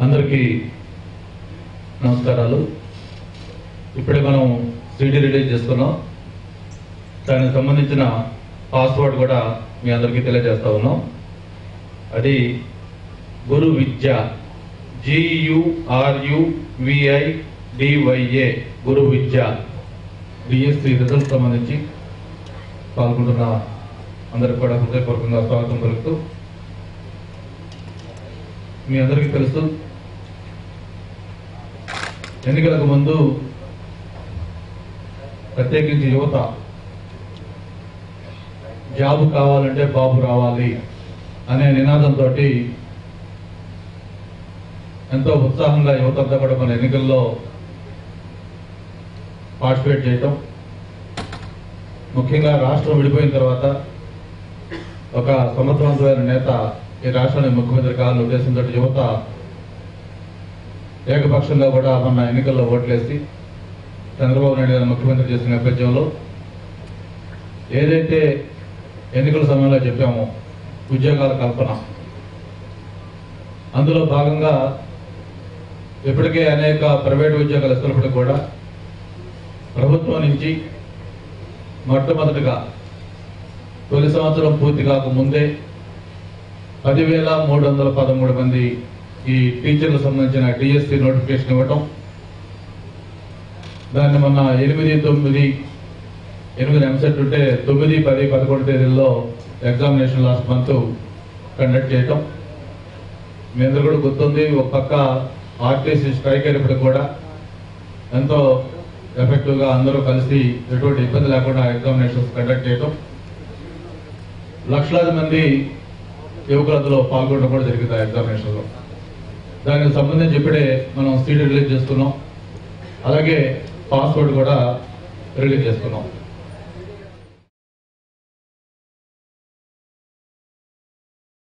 అందరికీ నమస్కారాలు ఇప్పుడే మనం సీడీ రిలీజ్ చేసుకున్నాం దానికి సంబంధించిన పాస్వర్డ్ కూడా మీ అందరికీ తెలియజేస్తా ఉన్నాం అది గురు విద్య జియుఆర్యువిఐ డివైఏ గురు విద్య డిఎస్సి రిజల్ట్ సంబంధించి పాల్గొంటున్న అందరికి కూడా హృదయపూర్వకంగా స్వాగతం పలుకుతూ మీ అందరికీ తెలుసు ఎన్నికలకు ముందు ప్రత్యేకించి యువత జాబు కావాలంటే బాబు రావాలి అనే నినాదంతో ఎంతో ఉత్సాహంగా యువత అంతా కూడా మన ఎన్నికల్లో పార్టిసిపేట్ చేయటం ముఖ్యంగా రాష్ట్రం విడిపోయిన తర్వాత ఒక సమర్థవంతమైన నేత ఈ రాష్ట్రానికి ముఖ్యమంత్రి కావాలనే ఉద్దేశంతో యువత ఏకపక్షంగా కూడా మొన్న ఎన్నికల్లో ఓట్లేసి చంద్రబాబు నాయుడు గారు ముఖ్యమంత్రి చేసిన నేపథ్యంలో ఏదైతే ఎన్నికల సమయంలో చెప్పామో ఉద్యోగాల కల్పన అందులో భాగంగా ఇప్పటికే అనేక ప్రైవేట్ ఉద్యోగాలు ఇస్తున్నప్పటికీ కూడా ప్రభుత్వం నుంచి మొట్టమొదటిగా తొలి సంవత్సరం పూర్తి కాక ముందే పదివేల మూడు వందల పదమూడు మంది ఈ టీచర్లకు సంబంధించిన డిఎస్సి నోటిఫికేషన్ ఇవ్వటం దాన్ని మొన్న ఎనిమిది తొమ్మిది ఎనిమిది ఎంసెట్ ఉంటే తొమ్మిది పది పదకొండు తేదీల్లో ఎగ్జామినేషన్ లాస్ట్ మంత్ కండక్ట్ చేయటం మీ అందరూ కూడా గుర్తుంది ఒక పక్క ఆర్టీసీ స్ట్రైక్ అయినప్పటికీ కూడా ఎంతో ఎఫెక్టివ్ గా అందరూ కలిసి ఎటువంటి ఇబ్బంది లేకుండా ఎగ్జామినేషన్స్ కండక్ట్ చేయటం లక్షలాది మంది యువకులు అందులో పాల్గొనడం కూడా జరిగింది ఆ ఎగ్జామినేషన్ లో దానికి సంబంధించి ఇప్పుడే మనం సీట్ రిలీజ్ చేసుకున్నాం అలాగే పాస్వర్డ్ కూడా రిలీజ్ చేసుకున్నాం